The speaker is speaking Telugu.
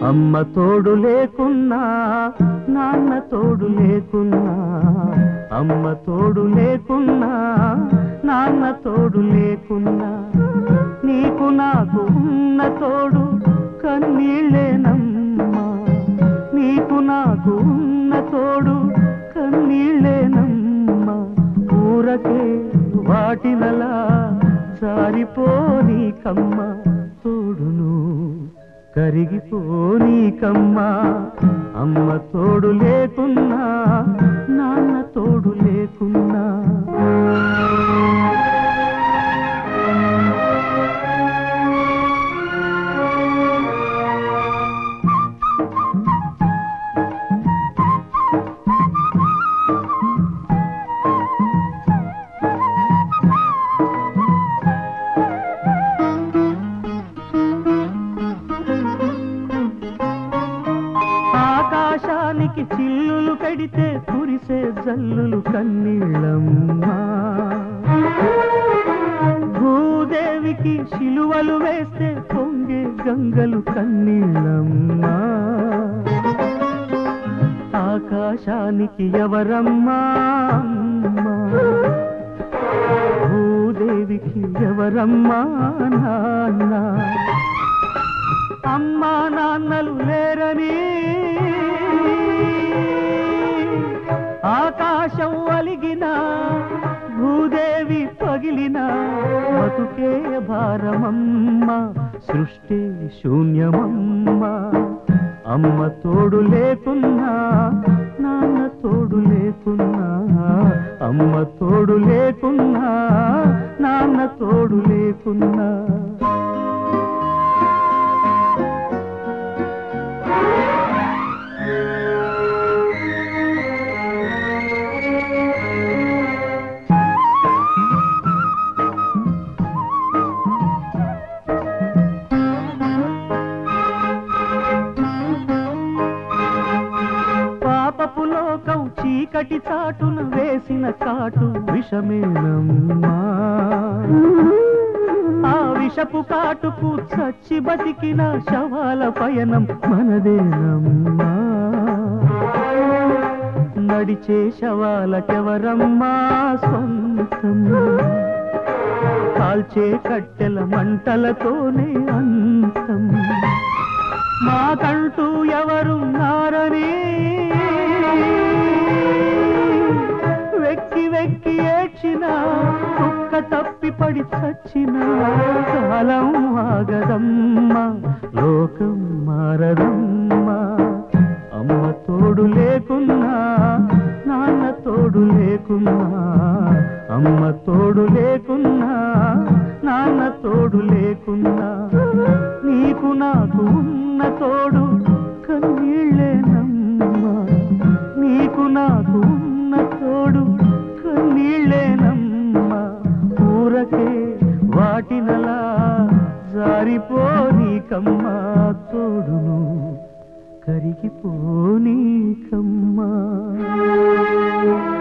అమ్మ తోడు లేకున్నా నాన్న తోడు లేకున్నా అమ్మ తోడు లేకున్నా నాన్న తోడు లేకున్నా నీకు నాకు ఉన్న తోడు కన్నీళ్ళేనమ్మా నీకు నాకు ఉన్న తోడు కన్నీళ్ళేనమ్మా ఊరకే వాటినలా జారిపోనీకమ్మ తోడును కరిగిపోనీకమ్మా అమ్మ తోడు లేకున్నా నాన్న తోడు లేకున్నా ఆకాశానికి చిల్లులు కడితే కురిసే జల్లులు కన్నీళ్ళమ్మా భూదేవికి శిలువలు వేస్తే పొంగే గంగలు కన్నీళ్ళమ్మా ఆకాశానికి ఎవరమ్మా అమ్మా? భూదేవికి ఎవరమ్మా నాన్న అమ్మా నాన్నలు లేరని ఆకాశం అలిగిన భూదేవి పగిలిన బతుకే భారమమ్మ సృష్టి శూన్యమమ్మ అమ్మ తోడు లేకున్నా నాన్న తోడు లేకున్నా అమ్మ తోడు లేకున్నా నాన్న తోడు లేకున్నా పాపపు లోకం చీకటి చాటున వేసిన కాటు విషమేనమ్మా ఆ విషపు కాటుకు చచ్చి బతికిన శవాల పయనం మనదేనమ్మా నడిచే శవాలకెవరమ్మా సొంతం కాల్చే కట్టెల మంటలతోనే అంతం మాకంటూ ఎవరున్నారని వెక్కి వెక్కి ఏడ్చిన కుక్క తప్పి పడి చచ్చిన కాలం ఆగదమ్మా లోకం మారదమ్మా అమ్మ తోడు లేకున్నా నాన్న తోడు లేకున్నా అమ్మ తోడు లేకున్నా నాన్న తోడు లేకున్నా నీకు నాకు ఉన్న తోడు కన్నీళ్ళేనమ్మా నీకు నాకు ఉన్న తోడు కన్నీళ్ళేనమ్మా ఊరకే వాటినలా జారిపోనీకమ్మా తోడును కరిగిపోనీకమ్మా